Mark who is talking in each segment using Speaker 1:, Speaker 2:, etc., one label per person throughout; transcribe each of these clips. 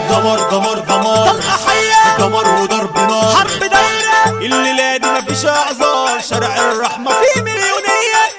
Speaker 1: دمار دمار دمار
Speaker 2: طلقة حية
Speaker 1: دمار وضرب نار
Speaker 2: حرب دايرة
Speaker 1: الليلة دي مفيش اعذار شارع الرحمة
Speaker 2: في مليونية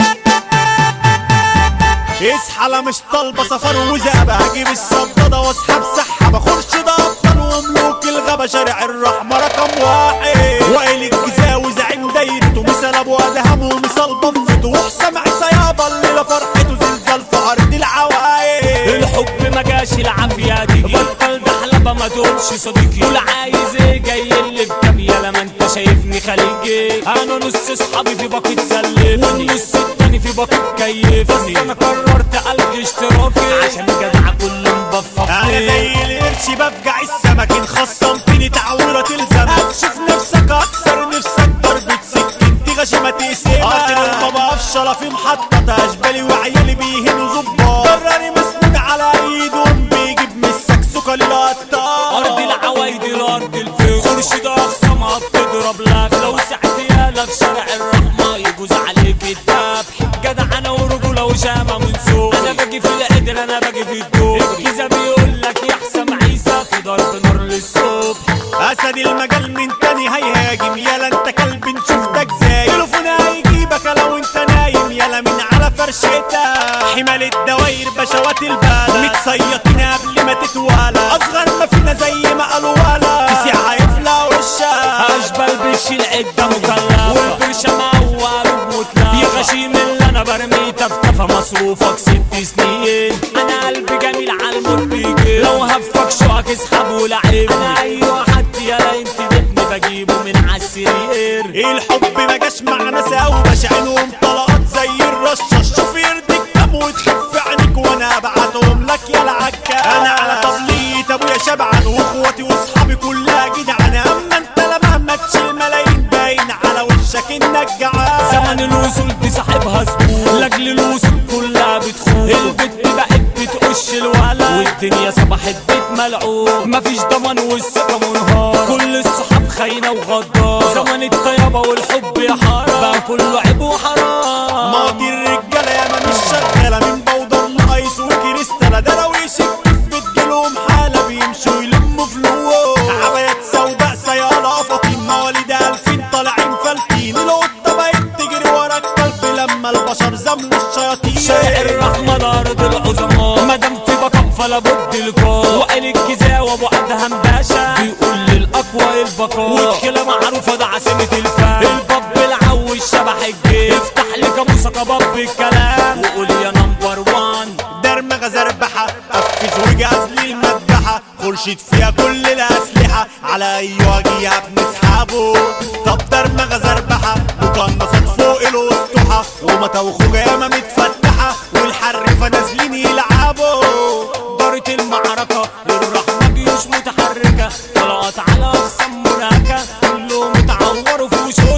Speaker 1: اصحى لا مش طالبة سفر وزابة هجيب الصدادة واسحب سحابة خرشد ابطال وملوك الغابة شارع الرحمة رقم واحد وائل الجزاوي زعيم دايرته مثال ابو ادهم ومثال بفته وحسام عيسى يابا الليلة فرحته زلزال في ارض العوايد
Speaker 3: الحب ما جاش العافية تيجي بطل دحلبة ما تقولش صديقي قول عايز ايه جاي اللي بكام يالا ما انت شايفني خليجي انا نص اصحابي في باقة سلفني والنص التاني في باقة كيفني بس انا قررت الغي اشتراكي عشان جدع كل مبففني
Speaker 1: انا زي القرش بفجع السمك ان خصمتني تعويرة تلزم هتشوف نفسك اكثر نفسك ضربة سكين دي غشيمة تقسمها قاتل البابا افشل في محطة اشبالي وعيالي بيهنوا ظباط ضرري مسنود على ايدهم بيجيب من السكسوكة للقطار
Speaker 3: ارض العوايد الارض الفيل خرشد اخصامها بتضرب لك لو سعت يالا في شارع الرحمة يجوز عليك الذبح جدع انا ورجولة وشامة من سوق انا باجي في القدر انا باجي في الدور الجيزة بيقول لك يا حسام عيسى في ضرب نار للصبح
Speaker 1: اسد المجال من تاني هيهاجم يالا انت كلب شفتك زي تليفون هيجيبك لو انت نايم يالا من على فرشتك حمال الدواير بشوات البلد متصيطين قبل ما تتوالى اصغر ما فينا زي ما قالوا ولا تسيع هيفلى وشها
Speaker 3: اشبال بشيل عدة مكلفة والبرشة موال ومتلفة يا غشيم اللي انا برمي تفتفة مصروفك ست سنين انا قلبي جميل على الموت بيجي لو هفك شوك اسحب ولعب انا ايوه حد يا انت ابني بجيبه من عالسرير
Speaker 1: الحب ما جاش معنا سوا بشعلهم طلقات زي الرشاش شوف يرضيك كام وتخف عينيك وانا ابعتهم لك يا العكا انا على طبلية ابويا شبعان واخواتي واصحابي كلها جدعان اما انت لا مهما تشيل ملايين باين على وشك انك جعان
Speaker 3: زمن الوصول دي صاحبها زبون لاجل الوصول كلها بتخون البت بقت بتقش الولا والدنيا صبحت بيت ملعون مفيش ضمان والثقة منهار كل الصحاب خاينة وغدار زمن الطيابة والحب يا حرام بقى كله عيب وحرام
Speaker 1: ماضي الرجالة ياما مش شغالة من بوضة الايس وكريستالة دراويش الكيف بتجيلهم حالة بيمشوا يلموا فلوس عبايات سوداء سيالة فاطين مواليد ألفين طالعين فالتين القطة بقت تجري ورا الكلب لما البشر زملوا الشياطين
Speaker 3: شارع الرحمة ده أرض العظماء مادام في بقاء فلا بد لقاء وقال الجزاء وابو ادهم باشا بيقول للاقوى البقاء والخلا معروفة ده عاصمة الفن الباب العو الشبح الجيل افتح لي كابوسة كباب بالكلام وقول يا نمبر وان
Speaker 1: درمغة زربحة قفز وجهز لي المذبحة خرشت فيها كل الأسلحة على أي وجيه بنسحبه طب درمغة زربحة مقنصات فوق الأسطحة ومتا وخوجة ياما متفتحة والحرفة نازلين يلعبوا
Speaker 3: دارت المعركة للرحمة جيوش متحركة طلعت على أقسام مناكة كلهم اتعوروا في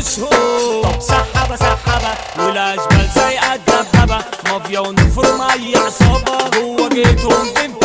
Speaker 3: وشوشهم طب سحبة سحبة والأشبال سايقة الدبدبة مافيا ونفرم أي عصابة جوه جيتهم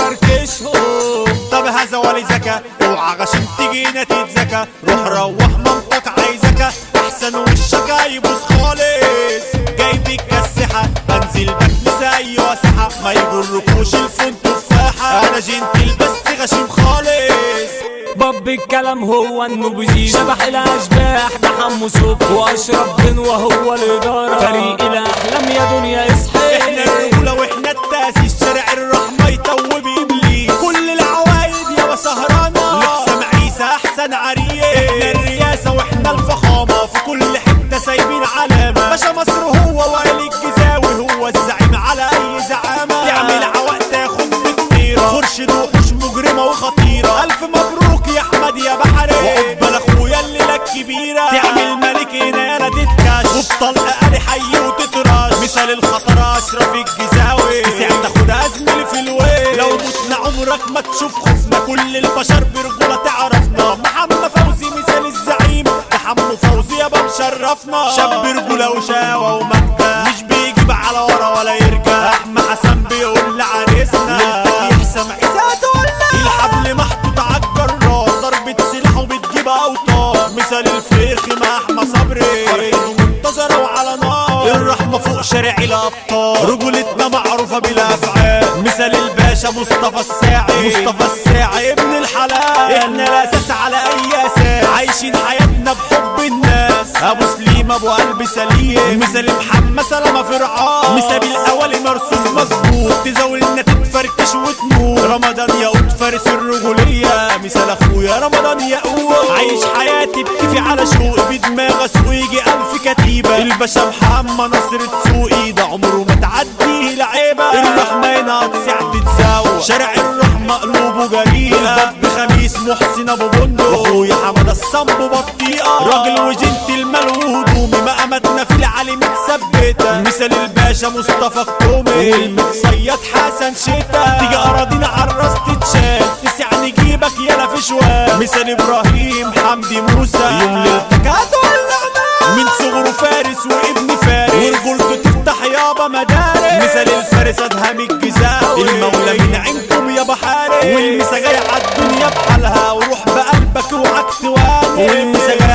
Speaker 3: بنفركشهم
Speaker 1: طب هذا ولي زكا اوعى غشيم تجينا تتزكى روح روح منطق عايزك احسن وشك هيبوظ خالص جايبك كالسحة بنزل بكنسة اي واسحة ما يغركوش الفون تفاحة انا جنتل بس غشيم خالص
Speaker 3: باب الكلام هو النبوذي شبح الاشباح ده حمو صبح واشرف بن وهو الاداره فريق الاحلام يا دنيا اصحي
Speaker 1: احنا الرجولة واحنا التاسيس شارع الرحمة يتوب ابليس كل العوايد يا سهرانة لحسام عيسى احسن عريس احنا الرياسة واحنا الفخامة في كل حتة سايبين علامة باشا مصر هو وائل الجزاوي هو الزعيم على اي زعامة تعمل عوق تاخد بكتيرة خرشد وحوش مجرمة وخطيرة الف مبروك يا احمد يا بحري وقبل اخويا الليلة الكبيرة تعمل ملك هنا تتكاش وبطلق قلي حي وتتراش مثال الخطر اشرف الجزاوي تسع تاخدها زميلي في الويل لو متنا عمرك ما تشوف خوفنا كل البشر برجولة تعرفنا محمد فوزي مثال الزعيم ده حمو فوزي يابا مشرفنا شاب رجولة وشاوة ومجدة مش بيجيب على ورا ولا يرجع احمد حسن بيقول لعريسنا ليلتك يحسم عيسى تقول الحبل محطوط على الجرار ضربة سلاح وبتجيب اوتار مثال الفرخ مع احمد صبري فرحته منتظرة وعلى نار الرحمة فوق شارع الابطال رجولتنا معروفة بلا افعال مثال الباشا الباشا مصطفى الساعي مصطفى الساعي ابن الحلال احنا الاساس على اي اساس عايشين حياتنا بحب الناس ابو سليم ابو قلب سليم مثال محمد سلامه فرعان مثال الاول مرصوص مظبوط تزاولنا تتفركش وتموت رمضان ياقوت فارس الرجوليه مثال اخويا رمضان ياقوت عايش حياتي بكيفي على شوقي بدماغ اسوق يجي الف كتيبه الباشا محمد نصر تسوقي ده عمره ما تعديه لعيبه الرحمه ينقط ساعة تتزاوى شارع الرحمه قلوبه جريئه الباب خميس محسن ابو بندق واخويا حمد الصنب بطيئه راجل وجنت المال وهدومي مقامتنا في العالي متثبته مثال الباشا مصطفى الكومي والمتصيد حسن شتا تيجي اراضينا عالراس تتشال تسع نجيبك يلا في شوال مثال ابراهيم حمدي موسى يوم ليلتك هتولعنا من صغره فارس وابن فارس ورجولته تفتح يابا مدارس مثال الفارس ادهم الجزاوي المولى من عينكم يا بحارس والمسا جاي عالدنيا بحالها وروح بقلبك وعك تواني والمسا جاي